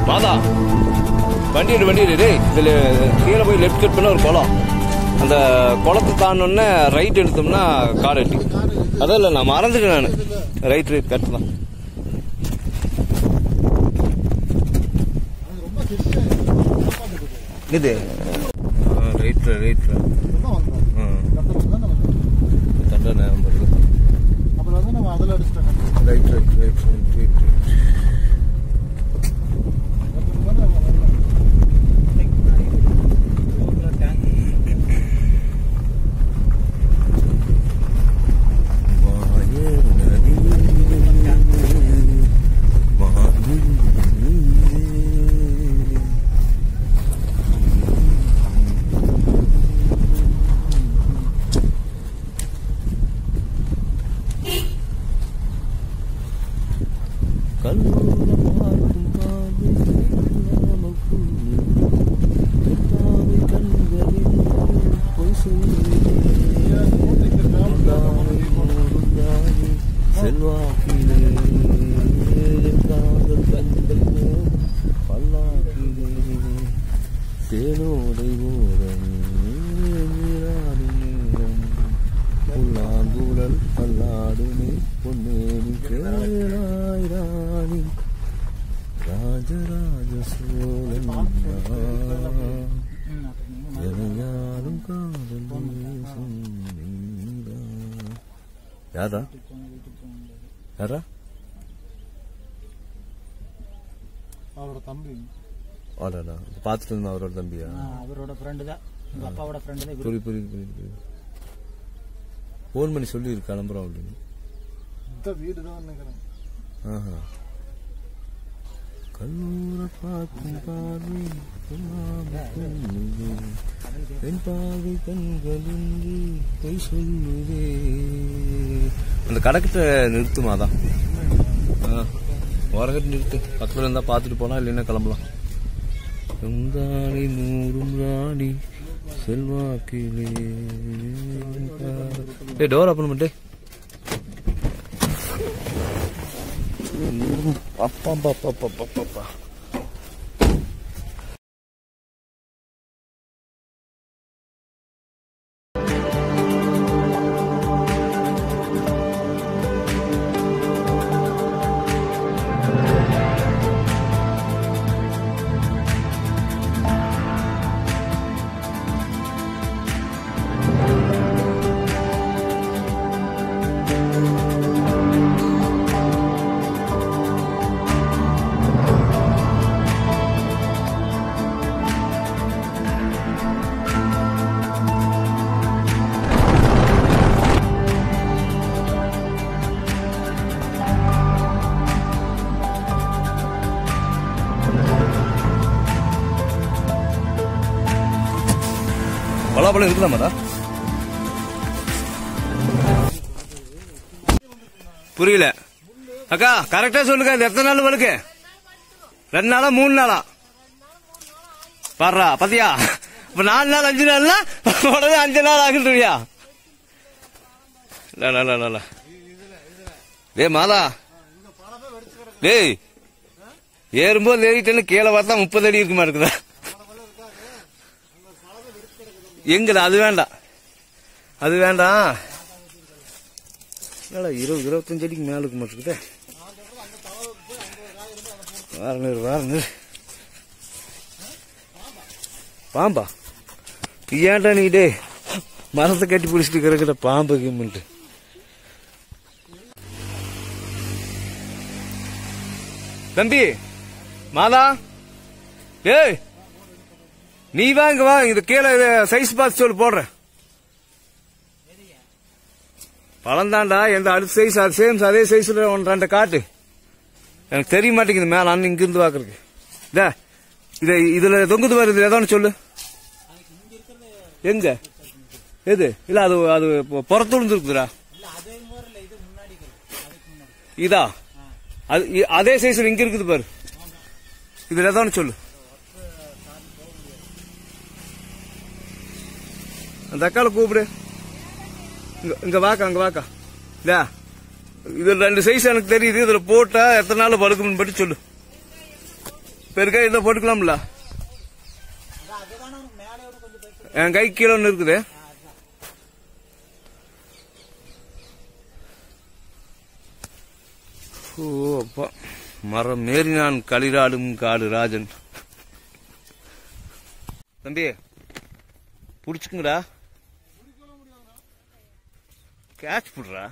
மாதா வண்டி எடு வண்டி எடு டேய் இதில் கீழே போய் லெஃப்ட் கட் பண்ண ஒரு குளம் அந்த குளத்தை தாண்டோன்னே ரைட் எடுத்தோம்னா கார் எட்டி அதான் இல்லை நான் மறந்துட்டேன் நான் ரைட் ரைட் கட் தான் அது ரொம்ப கிட்ட காப்பாத்துது. இது ரைட் ரைட் இதெல்லாம் வந்துடும். கட்டத்துல தான் நம்ம தண்டனை வருது அப்புறம் வந்து நம்ம அதில் அடிச்சிட்டோம் right right right right right கட்டத்துல தான் நம்ம வரலாம். செல்வாக்கிலே காதல் கண்களிலே பல்லாக்கிலே தேனோடை ஓரம் நீராடும் நேரம் புல்லாங்குழல் பல்லாடுமே பொன்னேனி கேளாய் ராணி ராஜராஜ சோழன் எனையாரும் காதல் தேசம் நீதான். யாரா யாரா அவரோட தம்பி ஆடாடா பார்த்துட்டு இருந்த அவரோட தம்பியா அவரோட ஃப்ரெண்டு தான் உங்க அப்பாவோட ஃப்ரெண்டு தான் இவரு. புரியுது புரியுது புரியுது புரியுது ஃபோன் பண்ணி சொல்லி கிளம்புறோம் அப்படின்னு இந்த வீடு தான் நினைக்கிறேன் ஆஹா கண்ணூர பார்க்கும் பார்வை சொல்லாம சொல்லுதே என் பார்வை கண்களின்றி பொய் சொல்லுதே அந்த கடைக்கிட்ட நிறுத்துமாதான் ஓரகட்டு நிறுத்து பக்கத்துல இருந்தா பார்த்துட்டு போலாம் இல்லைன்னா கிளம்பலாம் செந்தாணி நூறும் ராணி செல்வாக்கிலே ஏ டோர் ஓப்பன் பண்ணிட்டு அப்பா அப்பா அப்பா அப்பா அப்பா பலாப்பழம் இருக்குதா மாதா புரியல அக்கா கரெக்டா சொல்லுங்க இது எத்தனை நாள் வழுக்கு ரெண்டு நாளா மூணு நாளா பாடுறா பாத்தியா இப்ப நாலு நாள் அஞ்சு நாள்னா உடனே அஞ்சு நாள் ஆகுன்றியா டேய் மாதா டேய் ஏறும்போது ஏறிட்டேன்னு கீழே பார்த்தா முப்பது அடி இருக்குமா இருக்குதா எங்கடா அது வேண்டாம் அது வேண்டாம் என்னடா இருபது இருபத்தஞ்சு அடிக்கு மேல இருக்க மாட்டேங்குதே வாரநூறு வாரநூறு பாம்பா ஏன்டா நீ டே மரத்தை கட்டி பிடிச்சிட்டு கிடக்கிற பாம்பு கிம்மின்ட்டு தம்பி மாதா ஏய் நீ வா இங்க வா இது கீழே சைஸ் பார்த்து சொல்லு போடுறேன் பழம் தாண்டா எந்த அடுத்த சைஸ் அது சேம் அதே சைஸ்ல ஒன்று ரெண்டு காட்டு எனக்கு தெரிய மாட்டேங்குது மேல அண்ணன் இங்க இருந்து பாக்குறதுக்கு இதா இது இதுல தொங்குது வருது ஏதோ ஒன்று சொல்லு எங்க எது இல்ல அது அது புறத்து இருக்குதுடா இதா அது இ- அதே சைஸ்ல இங்க இருக்குது பாரு இதுல ஏதோ ஒன்று சொல்லு அந்த அக்கால கூப்பிடு இங்க இங்க வாக்கா அங்க வாக்கா இதா இது ரெண்டு சைஸ் எனக்கு தெரியுது இதுல போட்டா எத்தனை நாள் படுக்கும்னு பற்றி சொல்லு பெருக்காய் இதை போட்டுக்கலாம்ல அதுதானே உனக்கு மேலே ஒரு கொஞ்சம் பெருசு என் கை கீழே ஒன்று இருக்குது ஓ அப்பா மரம் மேறி நான் களிராடும் காடு ராஜன் தம்பி புடிச்சுக்குங்கடா கேட்ச் புடுறா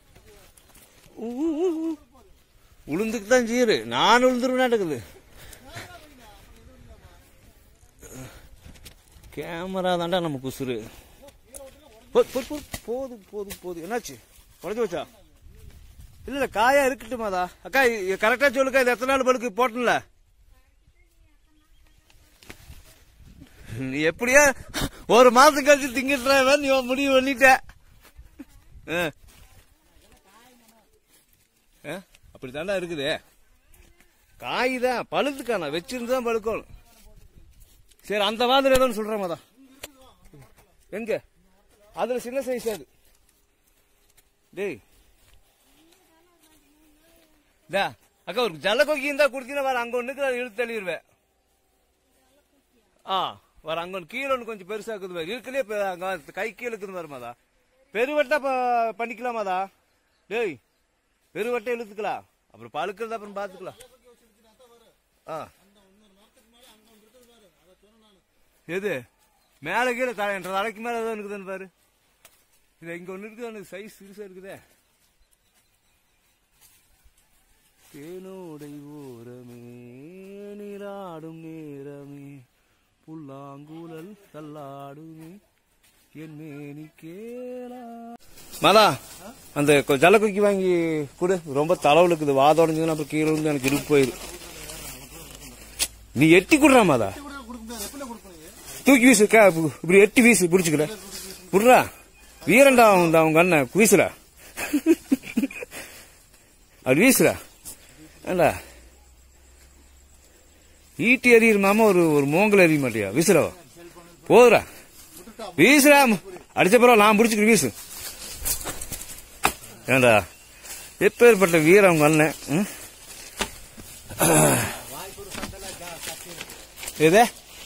உளுந்துக்கு தான் சீரு நான் உளுந்துருவேன் நடக்குது கேமரா தாண்டா நம்ம குசுரு போ- போ- போ- போதும் போதும் போதும் என்னாச்சு உடஞ்சு வச்சா இல்ல இல்ல காயா இருக்கட்டுமாதா அக்கா கரெக்டா சொல்லுக்கா இது எத்தனை நாள் பழுக்கு போட்டல நீ எப்படியா ஒரு மாசம் கழிச்சு திங்கிட்டுறவன் நீ முடிவு பண்ணிட்ட ஆ. ஆ, அப்படித்தாண்டா இருக்குது காய் தான் பழுத்துக்கான வச்சிருந்து தான் பழுக்கணும் சரி அந்த மாதிரி ஏதோ சொல்றேன் மதா எங்க அதுல சின்ன சைஸ் அது டேய் டா அக்கா ஒரு ஜல கொக்கி இருந்தா குடுத்தீங்கன்னா வர அங்க ஒண்ணுக்கு அதை இழுத்து தள்ளிடுவேன் ஆ வர அங்க ஒன்று கீழே ஒன்று கொஞ்சம் பெருசா இருக்குது பாரு இருக்குதே இப்ப அங்க கை கீழே இருக்குது பாரு மாதா பெருவட்டா ப- பண்ணிக்கலாமாதா டேய் பெருவட்டை இழுத்துக்கலாம் அப்புறம் பழுக்கிறது அப்புறம் பாத்துக்கலாம் ஆ எது மேல கீழே தலை என்ற தலைக்கு மேல ஏதோ இருக்குதுன்னு பாரு இது இங்க ஒண்ணு இருக்குது எனக்கு சைஸ் சிறுசா இருக்குதே தேனோடை ஓரமே நீராடும் நேரமே புல்லாங்குழல் தள்ளாடுமே என் மேனி கேளா மாதா அந்த கொ- ஜல குக்கி வாங்கி கொடு ரொம்ப தலைவல் இருக்குது வாதோடஞ்சதுன்னா அப்புறம் கீழே வந்து எனக்கு இடுப்பு போயிரு நீ எட்டி குடுறா மாதா தூக்கி வீசு கே- இப்படி எட்டி வீசு பிடிச்சுக்கிற புடுறா வீரண்டா அவன் அவங்க அண்ணன் வீசுடா அப்படி வீசுடா ஏண்டா ஈட்டி எறிகிற மாமா ஒரு ஒரு மோங்கல் எறிய மாட்டியா வீசுடா போதுடா வீசுடா அடிச்ச பிறகு நான் பிடிச்சிக்கிட்டு வீசு ஏண்டா எப்பேற்பட்ட வீரம் அவங்க அண்ணன் ம்? எதே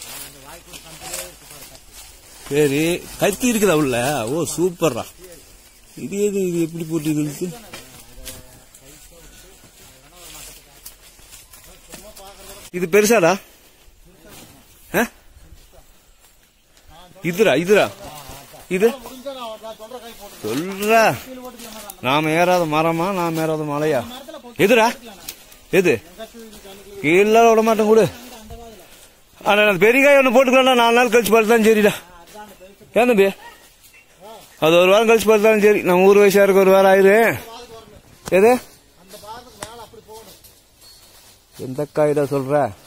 சரி கத்தி இருக்குதா உள்ள ஓ சூப்பர்ரா இது எது இது எப்படி போட்டு இது இழுத்து? இது பெருசாடா ஆ? இதுரா இதுரா இது முடிஞ்சா நான் நான் சொல்ற கை போட்டு சொல்றா நாம ஏறாத மரமா நாம ஏறாத மலையா எதுடா எது கீழே விட மாட்டேன் கூட ஆனா அந்த பெரிய காய் ஒன்று போட்டுக்கலாம் நாலு நாள் கழிச்சு பார்த்து சரிடா ஏன் தம்பி அது ஒரு வாரம் கழிச்சு பார்த்தாலும் சரி நம்ம ஊர் வயசா இருக்க ஒரு வாரம் ஆயிரு எது அந்த பாகத்துக்கு மேல அப்படி போகணும் எந்த காய்டா சொல்ற